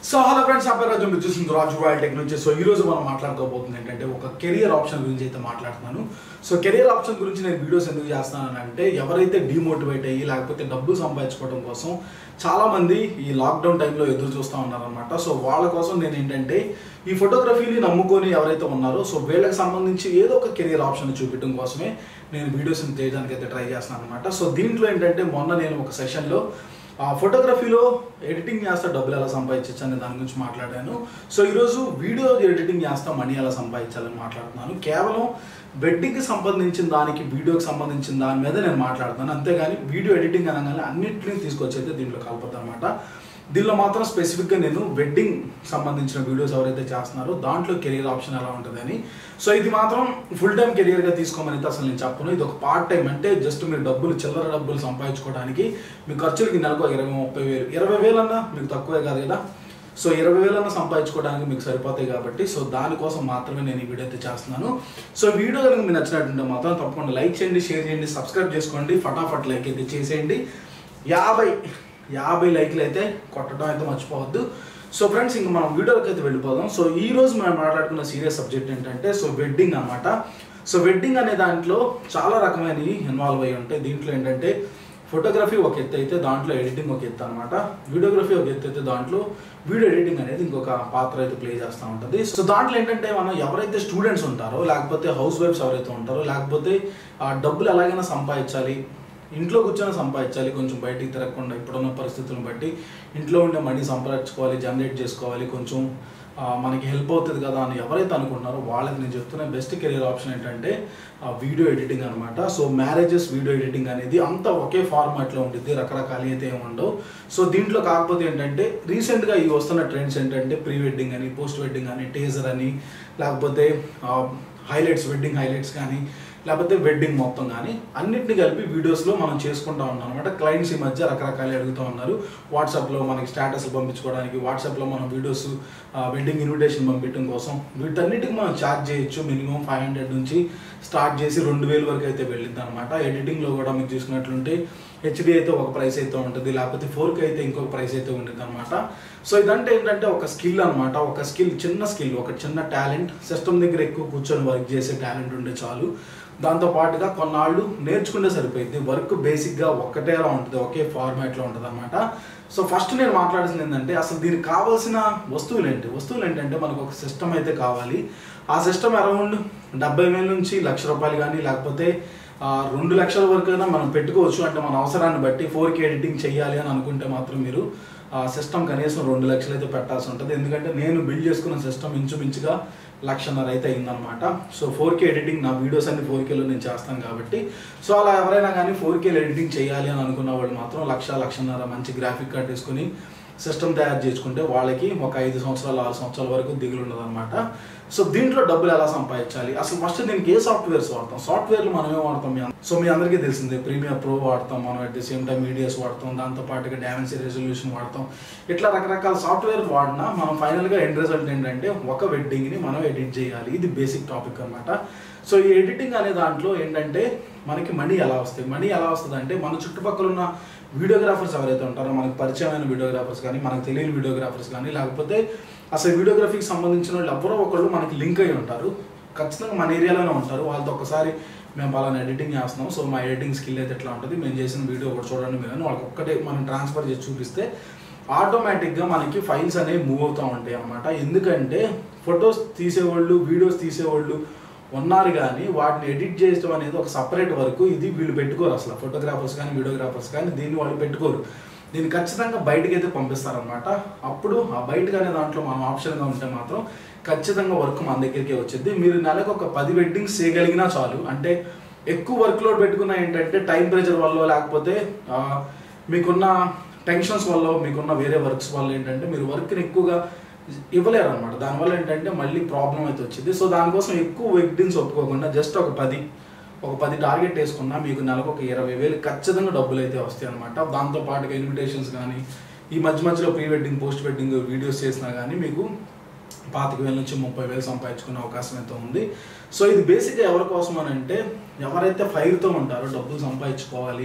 so hello friends నా పేరు రాజు మీరు చూస్తుంది రాజు రాయల్ టెక్ నుంచి సో ఈ రోజు మనం మాట్లాడుకోబోతుంది ఏంటంటే ఒక కెరియర్ ఆప్షన్ గురించి అయితే మాట్లాడుతున్నాను సో కెరియర్ ఆప్షన్ గురించి నేను వీడియోస్ ఎందుకు చేస్తున్నాను అంటే ఎవరైతే డిమోటివేట్ అయ్యి లేకపోతే డబ్బులు సంపాదించుకోవడం కోసం చాలా మంది ఈ లాక్డౌన్ టైంలో ఎదురు చూస్తూ ఉన్నారనమాట సో వాళ్ళ కోసం నేను ఏంటంటే ఈ ఫోటోగ్రఫీని నమ్ముకొని ఎవరైతే ఉన్నారో సో వీళ్ళకి సంబంధించి ఏదో ఒక కెరియర్ ఆప్షన్ చూపించడం కోసమే నేను వీడియోస్ని చేయడానికి అయితే ట్రై చేస్తున్నాను అనమాట సో దీంట్లో ఏంటంటే మొన్న నేను ఒక సెషన్లో ఆ ఫోటోగ్రఫీలో ఎడిటింగ్ చేస్తా డబ్బులు ఎలా సంపాదించచ్చు అనే దాని గురించి మాట్లాడాను సో ఈరోజు వీడియో ఎడిటింగ్ చేస్తా మనీ ఎలా సంపాదించాలని మాట్లాడుతున్నాను కేవలం వెడ్డింగ్కి సంబంధించిన దానికి వీడియోకి సంబంధించిన దాని మీద నేను మాట్లాడుతాను అంతేగాని వీడియో ఎడిటింగ్ అనగానే అన్నింటినీ తీసుకొచ్చి అయితే దీంట్లో కలుపుతాను అనమాట దీనిలో మాత్రం స్పెసిఫిక్గా నేను వెడ్డింగ్ సంబంధించిన వీడియోస్ ఎవరైతే చేస్తున్నారో దాంట్లో కెరియర్ ఆప్షన్ ఎలా ఉంటుందని సో ఇది మాత్రం ఫుల్ టైం కెరియర్గా తీసుకోమని అయితే అసలు నేను చెప్పను ఇది ఒక పార్ట్ టైం అంటే జస్ట్ మీరు డబ్బులు చిల్లర డబ్బులు సంపాదించుకోవడానికి మీ ఖర్చులకి నెలకు ఒక ఇరవై ముప్పై వేలు ఇరవై వేలన్నా మీకు తక్కువే కాదు కదా సో ఇరవై వేలన్నా సంపాదించుకోవడానికి మీకు సరిపోతాయి కాబట్టి సో దానికోసం మాత్రమే నేను ఈ వీడియో అయితే చేస్తున్నాను సో వీడియో కనుక మీకు నచ్చినట్టుంటే మాత్రం తప్పకుండా లైక్ చేయండి షేర్ చేయండి సబ్స్క్రైబ్ చేసుకోండి ఫటాఫట్ లైక్ అయితే చేసేయండి యాభై యాభై లైక్లు అయితే కొట్టడం అయితే మర్చిపోవద్దు సో ఫ్రెండ్స్ ఇంక మనం వీడియోకి అయితే వెళ్ళిపోదాం సో ఈ రోజు మనం మాట్లాడుకున్న సీరియస్ సబ్జెక్ట్ ఏంటంటే సో వెడ్డింగ్ అన్నమాట సో వెడ్డింగ్ అనే దాంట్లో చాలా రకమైనవి ఇన్వాల్వ్ అయ్యి ఉంటాయి దీంట్లో ఏంటంటే ఫోటోగ్రఫీ ఒక ఎత్తు అయితే దాంట్లో ఎడిటింగ్ ఒక ఎత్తు అనమాట వీడియోగ్రఫీ ఒక ఎత్తు అయితే దాంట్లో వీడియో ఎడిటింగ్ అనేది ఇంకొక పాత్ర అయితే ప్లే చేస్తూ ఉంటుంది సో దాంట్లో ఏంటంటే మనం ఎవరైతే స్టూడెంట్స్ ఉంటారో లేకపోతే హౌస్ వైఫ్స్ ఎవరైతే ఉంటారో లేకపోతే ఆ డబ్బులు ఎలాగైనా సంపాదించాలి ఇంట్లో కూర్చొని సంపాదించాలి కొంచెం బయటికి తిరగకుండా ఇప్పుడున్న పరిస్థితులను బట్టి ఇంట్లో ఉండే మనీ సంపాదించుకోవాలి జనరేట్ చేసుకోవాలి కొంచెం ఆ, మనకి హెల్ప్ అవుతుంది కదా అని ఎవరైతే అనుకుంటున్నారో వాళ్ళకి నేను చెప్తున్న బెస్ట్ కెరీర్ ఆప్షన్ ఏంటంటే వీడియో ఎడిటింగ్ అనమాట సో మ్యారేజెస్ వీడియో ఎడిటింగ్ అనేది అంతా ఒకే ఫార్మాట్లో ఉంటుంది రకరకాలు అయితే ఏమి ఉండవు సో దీంట్లో కాకపోతే ఏంటంటే రీసెంట్గా ఈ వస్తున్న ట్రెండ్స్ ఏంటంటే ప్రీ వెడ్డింగ్ అని పోస్ట్ వెడ్డింగ్ అని టేజర్ అని లేకపోతే హైలైట్స్ వెడ్డింగ్ హైలైట్స్ కానీ లేకపోతే వెడ్డింగ్ మొత్తం కానీ అన్నిటిని కలిపి వీడియోస్లో మనం చేసుకుంటా ఉన్నాం అనమాట క్లయింట్స్ ఈ మధ్య రకరకాలు అడుగుతూ ఉన్నారు వాట్సాప్లో మనకి స్టేటస్లు పంపించుకోవడానికి వాట్సాప్లో మనం వీడియోస్ వెడ్డింగ్ ఇన్విటేషన్ పంపించడం కోసం వీటన్నిటికి మనం ఛార్జ్ చేయొచ్చు మినిమం ఫైవ్ హండ్రెడ్ నుంచి స్టార్ట్ చేసి రెండు వేలు వరకు అయితే వెళ్ళింది అనమాట ఎడిటింగ్లో కూడా మీకు చూసుకున్నట్లుంటే హెచ్డి అయితే ఒక ప్రైస్ అయితే ఉంటుంది లేకపోతే ఫోర్ కే అయితే ఇంకొక ప్రైస్ అయితే ఉంటుంది అనమాట సో ఇదంటే ఏంటంటే ఒక స్కిల్ అనమాట ఒక స్కిల్ చిన్న స్కిల్ ఒక చిన్న టాలెంట్ సిస్టమ్ దగ్గర ఎక్కువ కూర్చొని వర్క్ చేసే టాలెంట్ ఉంటే చాలు దాంతో పాటుగా కొన్నాళ్ళు నేర్చుకుంటే సరిపోయింది వర్క్ బేసిక్గా ఒక్కటేలా ఉంటుంది ఒకే ఫార్మాట్లో ఉంటుంది అనమాట సో ఫస్ట్ నేను మాట్లాడాల్సింది ఏంటంటే అసలు దీనికి కావాల్సిన వస్తువులు ఏంటి వస్తువులు ఏంటంటే మనకు ఒక సిస్టమ్ అయితే కావాలి ఆ సిస్టమ్ అరౌండ్ డెబ్బై వేల నుంచి లక్ష రూపాయలు కానీ లేకపోతే ఆ, రెండు లక్షల వరకు అయినా మనం పెట్టుకోవచ్చు అంటే మన అవసరాన్ని బట్టి ఫోర్ కే ఎడిటింగ్ చేయాలి అని అనుకుంటే మాత్రం మీరు ఆ సిస్టమ్ కనీసం రెండు లక్షలు అయితే పెట్టాల్సి ఉంటుంది ఎందుకంటే నేను బిల్డ్ చేసుకున్న సిస్టమ్ ఇంచుమించుగా లక్షన్నర అయితే అయిందనమాట సో ఫోర్ కే ఎడిటింగ్ నా వీడియోస్ అన్ని ఫోర్ కేలో నేను చేస్తాను కాబట్టి సో అలా ఎవరైనా కానీ ఫోర్ కేలో ఎడిటింగ్ చేయాలి అని అనుకున్న వాళ్ళు మాత్రం లక్ష లక్షన్నర మంచి గ్రాఫిక్ కార్డ్ వేసుకుని సిస్టమ్ తయారు చేసుకుంటే వాళ్ళకి ఒక ఐదు సంవత్సరాలు ఆరు సంవత్సరాల వరకు దిగులు ఉండదు అనమాట సో దీంట్లో డబ్బులు ఎలా సంపాదించాలి అసలు ఫస్ట్ దీనికి ఏ సాఫ్ట్వేర్స్ వాడతాం సాఫ్ట్వేర్లు మనం ఏం వాడతాం మీ అం- సో మీ అందరికీ తెలిసిందే ప్రీమియర్ ప్రో వాడతాం మనం at the same time medias వాడతాం దాంతో పాటుగా డామెన్సీ రెజల్యూషన్ వాడతాం ఇట్లా రకరకాల సాఫ్ట్వేర్ వాడినా మనం ఫైనల్గా ఎండ్ రిజల్ట్ ఏంటంటే ఒక వెడ్డింగ్ని మనం ఎడిట్ చేయాలి ఇది బేసిక్ టాపిక్ అనమాట సో ఈ ఎడిటింగ్ అనే దాంట్లో ఏంటంటే మనకి మనీ ఎలా వస్తాయి మనీ ఎలా వస్తుంది అంటే మన చుట్టుపక్కల ఉన్న వీడియోగ్రాఫర్స్ ఎవరైతే ఉంటారో మనకు పరిచయమైన వీడియోగ్రాఫర్స్ కానీ మనకు తెలియని వీడియోగ్రాఫర్స్ కానీ లేకపోతే అసలు వీడియోగ్రఫీకి సంబంధించిన వాళ్ళు ఎవరో ఒకళ్ళు మనకి లింక్ అయి ఉంటారు ఖచ్చితంగా మన ఏరియాలోనే ఉంటారు వాళ్ళతో ఒకసారి మేము వాళ్ళని ఎడిటింగ్ చేస్తున్నాం సో మా ఎడిటింగ్ స్కిల్ అయితే ఎట్లా ఉంటుంది మేము చేసిన వీడియో ఒకటి చూడండి మీరు అని వాళ్ళకి ఒక్కటే మనం ట్రాన్స్ఫర్ చేసి చూపిస్తే ఆటోమేటిక్గా మనకి ఫైల్స్ అనేవి మూవ్ అవుతూ ఉంటాయి అన్నమాట ఎందుకంటే ఫొటోస్ తీసేవాళ్ళు వీడియోస్ తీసేవాళ్ళు ఉన్నారు కానీ వాటిని ఎడిట్ చేయడం అనేది ఒక సపరేట్ వర్క్ ఇది వీళ్ళు పెట్టుకోరు అసలు ఫోటోగ్రాఫర్స్ కానీ వీడియోగ్రాఫర్స్ కానీ దీన్ని వాళ్ళు పెట్టుకోరు దీన్ని ఖచ్చితంగా బయటకి అయితే పంపిస్తారనమాట అప్పుడు ఆ బయటకు అనే దాంట్లో మనం ఆప్షన్గా ఉంటే మాత్రం ఖచ్చితంగా వర్క్ మన దగ్గరికి వచ్చింది మీరు నెలకు ఒక పది వెడ్డింగ్స్ చేయగలిగినా చాలు అంటే ఎక్కువ వర్క్ లోడ్ పెట్టుకున్న ఏంటంటే టైం ప్రెషర్ వల్ల లేకపోతే ఆ, మీకున్న టెన్షన్స్ వల్ల మీకున్న వేరే వర్క్స్ వల్ల ఏంటంటే మీరు వర్క్ని ఎక్కువగా ఇవ్వలేరు అనమాట దానివల్ల ఏంటంటే మళ్ళీ ప్రాబ్లం అయితే వచ్చింది సో దానికోసం ఎక్కువ వెడ్డింగ్స్ ఒప్పుకోకుండా జస్ట్ ఒక పది ఒక పది టార్గెట్ వేసుకున్నా మీకు నెలకు ఒక ఇరవై వేలు ఖచ్చితంగా డబ్బులు అయితే వస్తాయి అనమాట దాంతో పాటుగా ఇన్విటేషన్స్ కానీ ఈ మధ్య మధ్యలో pre wedding post wedding videos చేసినా కానీ మీకు పాతిక వేల నుంచి ముప్పై వేలు సంపాదించుకునే అవకాశం అయితే ఉంది సో ఇది బేసిక్గా ఎవరి కోసం అని అంటే ఎవరైతే ఫైర్తో ఉంటారో డబ్బులు సంపాదించుకోవాలి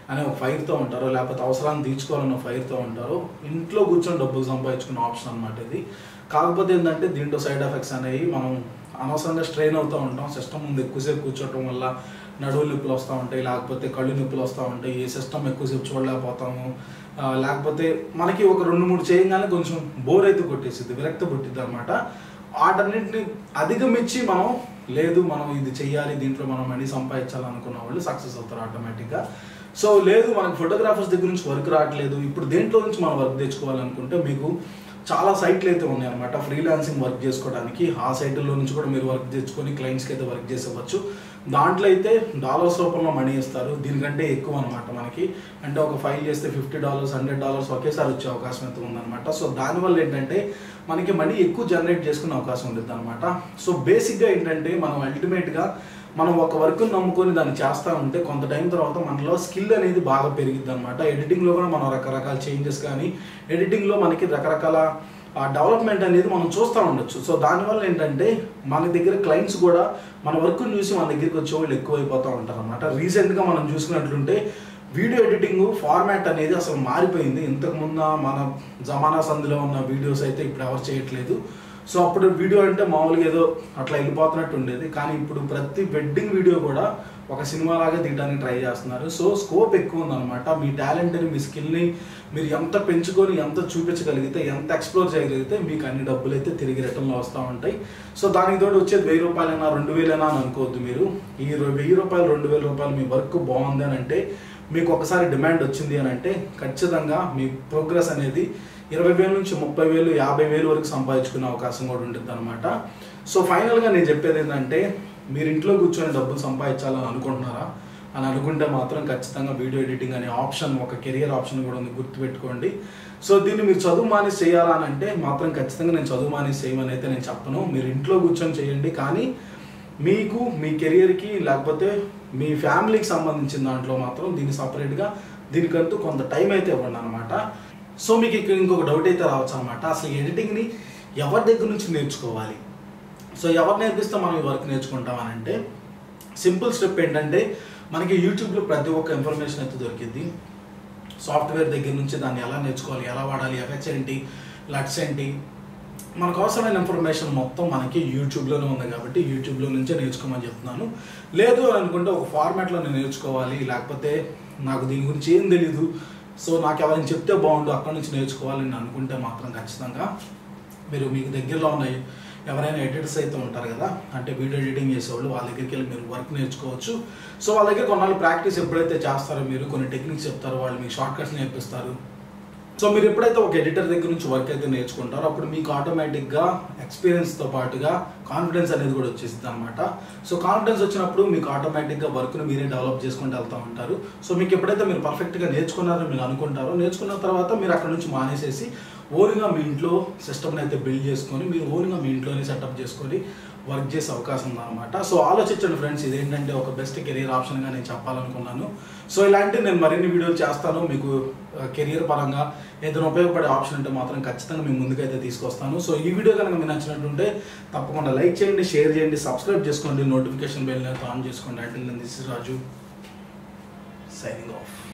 అనే ఒక ఫైర్తో ఉంటారో లేకపోతే అవసరాన్ని తీర్చుకోవాలన్న ఫైర్తో ఉంటారో ఇంట్లో కూర్చొని డబ్బులు సంపాదించుకునే ఆప్షన్ అనమాట ఇది కాకపోతే ఏంటంటే దీంట్లో సైడ్ ఎఫెక్ట్స్ అనేవి మనం అనవసరంగా స్ట్రెయిన్ అవుతూ ఉంటాం సిస్టమ్ ముందు ఎక్కువసేపు కూర్చోవటం వల్ల నడువు నొప్పులు వస్తూ ఉంటాయి లేకపోతే కళ్ళు నొప్పులు వస్తూ ఉంటాయి ఈ సిస్టమ్ ఎక్కువసేపు చూడలేకపోతాము ఆ, లేకపోతే మనకి ఒక రెండు మూడు చేయగానే కొంచెం బోర్ అయితే కొట్టేసింది విరక్తి పుట్టిద్ది అనమాట వాటన్నింటిని అధిగమించి మనం లేదు మనం ఇది చెయ్యాలి దీంట్లో మనం మనీ సంపాదించాలనుకున్న వాళ్ళు సక్సెస్ అవుతారు ఆటోమేటిక్గా సో లేదు మనకు ఫోటోగ్రాఫర్స్ దగ్గర నుంచి వర్క్ రావట్లేదు ఇప్పుడు దేంట్లో నుంచి మనం వర్క్ తెచ్చుకోవాలనుకుంటే మీకు చాలా సైట్లు అయితే ఉన్నాయి అనమాట ఫ్రీలాన్సింగ్ వర్క్ చేసుకోవడానికి ఆ సైట్లలో నుంచి కూడా మీరు వర్క్ తెచ్చుకొని క్లయింట్స్కి అయితే వర్క్ చేసేవచ్చు దాంట్లో అయితే డాలర్స్ రూపంలో మనీ ఇస్తారు దీనికంటే ఎక్కువ అనమాట మనకి అంటే ఒక ఫైల్ చేస్తే ఫిఫ్టీ డాలర్స్ హండ్రెడ్ డాలర్స్ ఒకేసారి వచ్చే అవకాశం అయితే ఉందన్నమాట సో దానివల్ల ఏంటంటే మనకి మనీ ఎక్కువ జనరేట్ చేసుకునే అవకాశం ఉంటుంది అనమాట సో బేసిక్గా ఏంటంటే మనం అల్టిమేట్గా మనం ఒక వర్క్ నమ్ముకొని దాన్ని చేస్తూ ఉంటే కొంత టైం తర్వాత మనలో స్కిల్ అనేది బాగా పెరిగిద్ది అనమాట ఎడిటింగ్లో కూడా మనం రకరకాల చేంజెస్ కానీ ఎడిటింగ్లో మనకి రకరకాల డెవలప్మెంట్ అనేది మనం చూస్తూ ఉండొచ్చు సో దానివల్ల ఏంటంటే మన దగ్గర క్లయింట్స్ కూడా మన వర్క్ని చూసి మన దగ్గరికి వచ్చే వాళ్ళు ఎక్కువైపోతూ ఉంటారు అనమాట రీసెంట్గా మనం చూసుకున్నట్లుంటే వీడియో ఎడిటింగ్ ఫార్మాట్ అనేది అసలు మారిపోయింది ఇంతకుముందు మన జమానా సంధిలో ఉన్న వీడియోస్ అయితే ఇప్పుడు ఎవరు చేయట్లేదు సో అప్పుడు వీడియో అంటే మామూలుగా ఏదో అట్లా వెళ్ళిపోతున్నట్టు ఉండేది కానీ ఇప్పుడు ప్రతి వెడ్డింగ్ వీడియో కూడా ఒక సినిమా లాగా తీయడానికి ట్రై చేస్తున్నారు సో స్కోప్ ఎక్కువ ఉందన్నమాట మీ టాలెంట్ని మీ స్కిల్ని మీరు ఎంత పెంచుకొని ఎంత చూపించగలిగితే ఎంత ఎక్స్ప్లోర్ చేయగలిగితే మీకు అన్ని డబ్బులు అయితే తిరిగి రిటర్న్లో వస్తూ ఉంటాయి సో దానికి తోడు వచ్చేది వెయ్యి రూపాయలైనా రెండు వేలైనా అని అనుకోవద్దు మీరు ఈ రో- వెయ్యి రూపాయలు రెండు వేల రూపాయలు మీ వర్క్ బాగుంది అని అంటే మీకు ఒకసారి డిమాండ్ వచ్చింది అని అంటే ఖచ్చితంగా మీ ప్రోగ్రెస్ అనేది ఇరవై వేల నుంచి ముప్పై వేలు యాభై వేలు వరకు సంపాదించుకునే అవకాశం కూడా ఉంటుంది అనమాట సో ఫైనల్గా నేను చెప్పేది ఏంటంటే మీరు ఇంట్లో కూర్చొని డబ్బులు సంపాదించాలని అనుకుంటున్నారా అని అనుకుంటే మాత్రం ఖచ్చితంగా వీడియో ఎడిటింగ్ అనే ఆప్షన్ ఒక కెరియర్ ఆప్షన్ కూడా ఉంది గుర్తుపెట్టుకోండి సో దీన్ని మీరు చదువు మానేసి చేయాలని అంటే మాత్రం ఖచ్చితంగా నేను చదువు మానేసి చేయమని అయితే నేను చెప్పను మీరు ఇంట్లో కూర్చొని చేయండి కానీ మీకు మీ కెరియర్కి లేకపోతే మీ ఫ్యామిలీకి సంబంధించిన దాంట్లో మాత్రం దీన్ని సపరేట్గా దీనికంటూ కొంత టైం అయితే ఇవ్వండి అనమాట సో మీకు ఇక్కడ ఇంకొక డౌట్ అయితే రావచ్చు అనమాట అసలు ఎడిటింగ్ని ఎవరి దగ్గర నుంచి నేర్చుకోవాలి సో ఎవరు నేర్పిస్తే మనం ఈ వర్క్ నేర్చుకుంటాం అని అంటే సింపుల్ స్టెప్ ఏంటంటే మనకి యూట్యూబ్లో ప్రతి ఒక్క ఇన్ఫర్మేషన్ అయితే దొరికింది సాఫ్ట్వేర్ దగ్గర నుంచి దాన్ని ఎలా నేర్చుకోవాలి ఎలా వాడాలి ఎఫెక్ట్స్ ఏంటి లట్స్ ఏంటి మనకు అవసరమైన ఇన్ఫర్మేషన్ మొత్తం మనకి యూట్యూబ్లోనే ఉంది కాబట్టి యూట్యూబ్లో నుంచే నేర్చుకోమని చెప్తున్నాను లేదు అని అనుకుంటే ఒక ఫార్మాట్లో నేను నేర్చుకోవాలి లేకపోతే నాకు దీని గురించి ఏం తెలీదు సో నాకు ఎవరైనా చెప్తే బాగుండు అక్కడ నుంచి నేర్చుకోవాలని నేను అనుకుంటే మాత్రం ఖచ్చితంగా మీరు మీకు దగ్గరలో ఉన్న ఎవరైనా ఎడిటర్స్ అయితే ఉంటారు కదా అంటే వీడియో ఎడిటింగ్ చేసేవాళ్ళు వాళ్ళ దగ్గరికి వెళ్ళి మీరు వర్క్ నేర్చుకోవచ్చు సో వాళ్ళ దగ్గర కొన్నాళ్ళు ప్రాక్టీస్ ఎప్పుడైతే చేస్తారో మీరు కొన్ని టెక్నిక్స్ చెప్తారో వాళ్ళు మీకు షార్ట్ కట్స్ నేర్పిస్తారు సో మీరు ఎప్పుడైతే ఒక ఎడిటర్ దగ్గర నుంచి వర్క్ అయితే నేర్చుకుంటారో అప్పుడు మీకు ఆటోమేటిక్గా ఎక్స్పీరియన్స్తో పాటుగా కాన్ఫిడెన్స్ అనేది కూడా వచ్చేసింది అనమాట సో కాన్ఫిడెన్స్ వచ్చినప్పుడు మీకు ఆటోమేటిక్గా వర్క్ను మీరే డెవలప్ చేసుకుంటూ వెళ్తూ ఉంటారు సో మీకు ఎప్పుడైతే మీరు పర్ఫెక్ట్గా నేర్చుకున్నారో మీరు అనుకుంటారో నేర్చుకున్న తర్వాత మీరు అక్కడ నుంచి మానేసేసి ఓన్గా మీ ఇంట్లో సిస్టమ్ని అయితే బిల్డ్ చేసుకొని మీరు ఓన్గా మీ ఇంట్లోనే సెటప్ చేసుకొని వర్క్ చేసే అవకాశం ఉందన్నమాట సో ఆలోచించండి ఫ్రెండ్స్ ఇదేంటంటే ఒక బెస్ట్ కెరీర్ ఆప్షన్గా నేను చెప్పాలనుకున్నాను సో ఇలాంటి నేను మరిన్ని వీడియోలు చేస్తాను మీకు కెరియర్ పరంగా ఏదైనా ఉపయోగపడే ఆప్షన్ ఉంటే మాత్రం ఖచ్చితంగా మీ ముందుకైతే తీసుకొస్తాను సో ఈ వీడియో కనుక మీకు నచ్చినట్టుంటే తప్పకుండా లైక్ చేయండి షేర్ చేయండి సబ్స్క్రైబ్ చేసుకోండి నోటిఫికేషన్ బెల్ ఆన్ చేసుకోండి అంటే this is Raju signing of